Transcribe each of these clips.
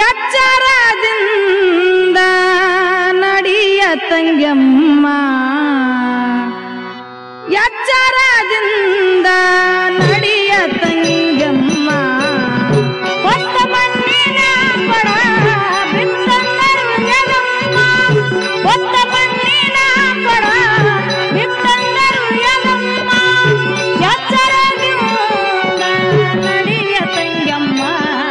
ಎಚ್ಚರದಿಂದ ನಡಿಯ ತಂಗ್ಯಮ್ಮ ಎಚ್ಚರದಿಂದ ನಡಿಯ ತಂಗ್ಯಮ್ಮ ಹೊತ್ತ ಮಣ್ಣಿನ ಕೊಡ ಬಿತ್ತಂದರು ಯಗಮ್ಮ ಹೊತ್ತ ಮಣ್ಣಿನ ಕೊಡ ಬಿತ್ತಂದರು ಯಗಮ್ಮ ಎಚ್ಚರದಿಂದ ನಡಿಯ ತಂಗ್ಯಮ್ಮ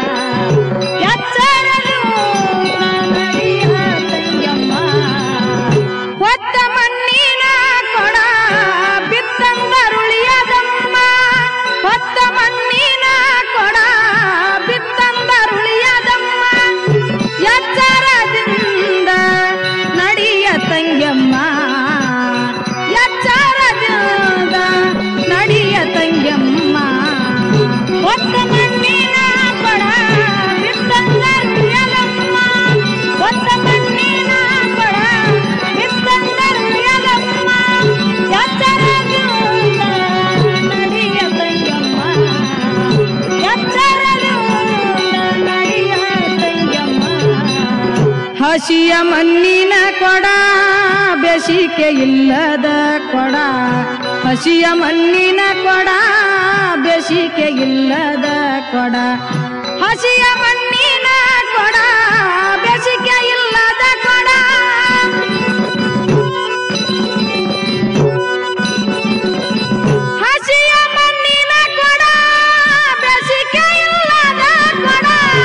ಎಚ್ಚರದಿಂದ ನಡಿಯ ತಂಗ್ಯಮ್ಮ ಹೊತ್ತ ಮಣ್ಣಿನ ಕೊಡ ಬಿತ್ತಂದರುಳಿಯದಮ್ಮ ಹೊತ್ತ ಮಣ್ಣಿನ ಕೊಡ ಬಿತ್ತಂದರುಳಿಯದಮ್ಮ ಎಚ್ಚರದಿಂದ ನಡಿಯ ತಂಗ್ಯಮ್ಮ ಎಚ್ಚರದಿಂದ ನಡಿಯ ತಂಗ್ಯಮ್ಮ ಹೊತ್ತ ಮಣ್ಣಿನ ಕೊಡ ಬಿತ್ತಂದರುಳಿಯದಮ್ಮ ಹೊತ್ತ ಮಣ್ಣಿನ ಕೊಡ ಬಿತ್ತಂದರುಳಿಯದಮ್ಮ ಎಚ್ಚರದಿಂದ ನಡಿಯ ತಂಗ್ಯಮ್ಮ ಎಚ್ಚರದಿಂದ ನಡಿಯ ತಂಗ್ಯಮ್ಮ ಹಸಿಯ ಮಣ್ಣಿನ ಕೊಡ ಬೆಸಿಕೆ ಇಲ್ಲದ ಕೊಡ ಹಸಿಯ ಮಣ್ಣಿನ ಕೊಡ ಬೆಸಿಕೆ ಇಲ್ಲದ ಕೊಡ ಹಸಿಯ ಮಣ್ಣಿನ ಕೊಡ ಬೆಸಿಕೆ ಇಲ್ಲದ ಕೊಡ ಹಸಿಯ ಮಣ್ಣಿನ ಕೊಡ ಬೆಸಿಕೆ ಇಲ್ಲದ ಕೊಡ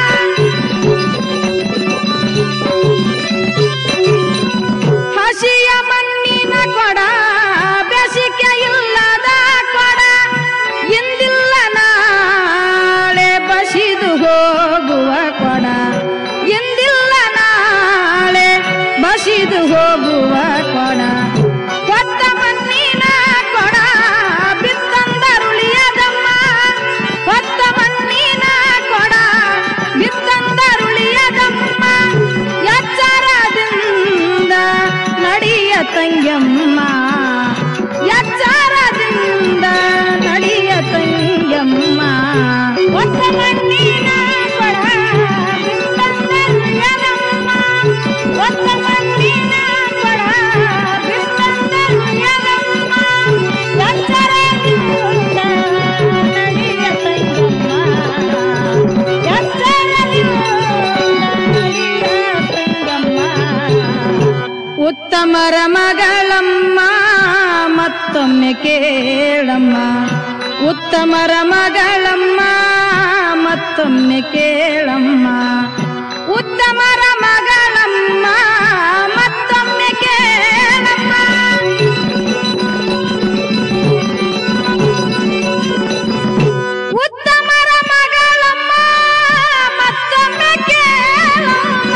ಹಸಿಯ ಮಣ್ಣಿನ ಕೊಡ ಬೆಸಿಕೆ ಇಲ್ಲದ ಕೊಡ ಎಂದಿಲ್ಲ ನಾಳೆ ಬಸಿದು ಹೋಗುವ ಕೊಡ ಎಂದಿಲ್ಲ ನಾಳೆ ಬಸಿದು ಹೋಗುವ ಕೊಡ ಹೊತ್ತ ಮಣ್ಣಿನ ಕೊಡ ಬಿತ್ತಂದರುಳಿಯದಮ್ಮ ಹೊತ್ತ ಮಣ್ಣಿನ ಕೊಡ ಬಿತ್ತಂದರುಳಿಯದಮ್ಮ ಎಚ್ಚರದಿಂದ ನಡಿಯ ತಂಗ್ಯಮ್ಮ ಎಚ್ಚರದಿಂದ ನಡಿಯ ತಂಗ್ಯಮ್ಮ ಹೊತ್ತ ಮಣ್ಣಿನ ಕೊಡ ಬಿತ್ತಂದರುಳಿಯದಮ್ಮ ಹೊತ್ತ ಮಣ್ಣಿನ ಕೊಡ ಬಿತ್ತಂದರುಳಿಯದಮ್ಮ ಎಚ್ಚರದಿಂದ ನಡಿಯ ತಂಗ್ಯಮ್ಮ ಉತ್ತಮರ ಮಗಳಮ್ಮ ಮತ್ತೊಮ್ಮೆ ಕೇಳಮ್ಮ ಉತ್ತಮರ ಮಗಳಮ್ಮ ಮತ್ತೊಮ್ಮೆ ಕೇಳಮ್ಮ ಉತ್ತಮರ ಮಗಳಮ್ಮ ಮತ್ತೊಮ್ಮೆ ಕೇಳಮ್ಮ ಉತ್ತಮರ ಮಗಳಮ್ಮ ಮತ್ತೊಮ್ಮೆ ಕೇಳಮ್ಮ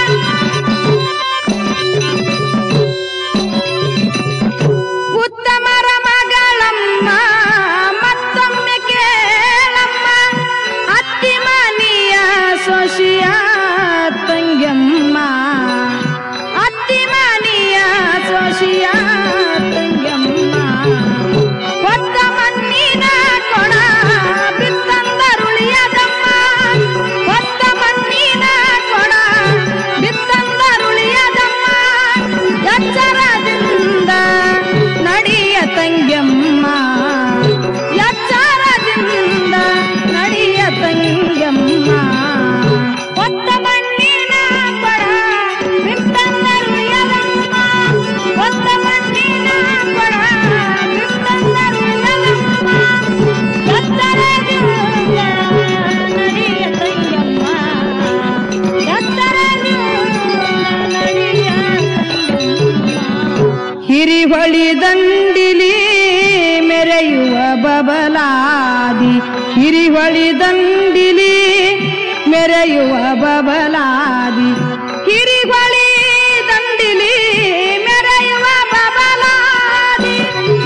ಉತ್ತಮರ ಮಗಳಮ್ಮ ಮತ್ತೊಮ್ಮೆ ಕೇಳಮ್ಮ ಅತ್ತಿ ಮನಿಯ ಸೊಸಿಯ ತಂಗ್ಯಮ್ಮ ಅತ್ತಿ ಮನಿಯ ಸೊಸಿಯ ತಂಗ್ಯಮ್ಮ ಹೊತ್ತ ಮಣ್ಣಿನ ಕೊಡ ಬಿತ್ತಂದರುಳಿಯದಮ್ಮ ಹೊತ್ತ ಮಣ್ಣಿನ ಕೊಡ ಬಿತ್ತಂದರುಳಿಯದಮ್ಮ ಎಚ್ಚರದಿಂದ ನಡಿಯ ತಂಗ್ಯಮ್ಮ ಎಚ್ಚರದಿಂದ ನಡಿಯ ತಂಗ್ಯಮ್ಮ ಹೊತ್ತ ಮಣ್ಣಿನ ಕೊಡ ಬಿತ್ತಂದರುಳಿಯದಮ್ಮ ಹೊತ್ತ ಮಣ್ಣಿನ ಕೊಡ ಬಿತ್ತಂದರುಳಿಯದಮ್ಮ ಎಚ್ಚರದಿಂದ ನಡಿಯ ತಂಗ್ಯಮ್ಮ ಹಿರಿಹೊಳಿ ದಂಡಿಲಿ ಮೆರೆಯುವ ಬಬಲಾದಿ ಹಿರಿಹೊಳಿ ದಂಡಿಲಿ ಮೆರೆಯುವ ಬಬಲಾದಿ ಹಿರಿಹೊಳಿ ದಂಡಿಲಿ ಮೆರೆಯುವ ಬಬಲಾದಿ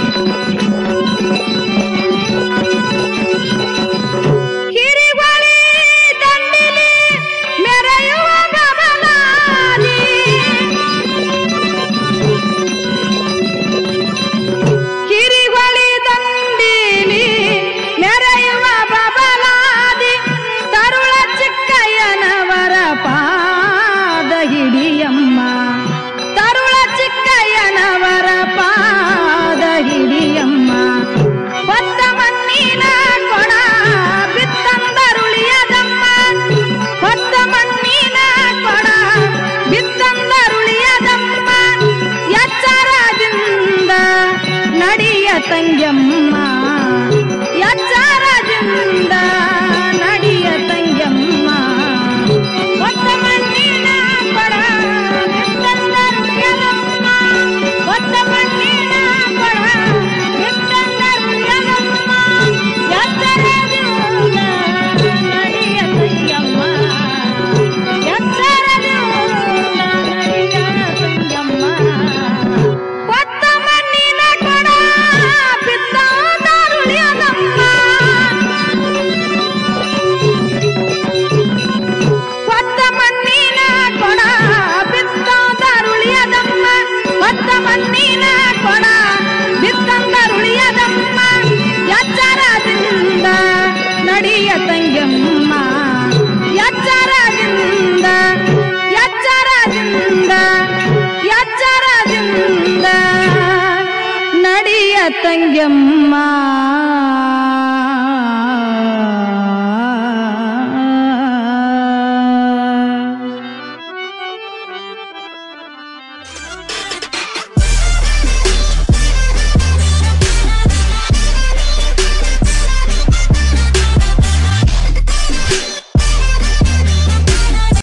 ಹಿರಿಹೊಳಿ ದಂಡಿಲಿ ಮೆರೆಯುವ ಬಬಲಾದಿ ಕಿರಿಗೊಳಿ ದಂಡಿಲಿ ಮೆರೆಯುವ ಬಬಲಾದಿ ತರುಳ ಚಿಕ್ಕಯ್ಯನವರ ಪಾ ತಂಗ್ಯಮ್ಮ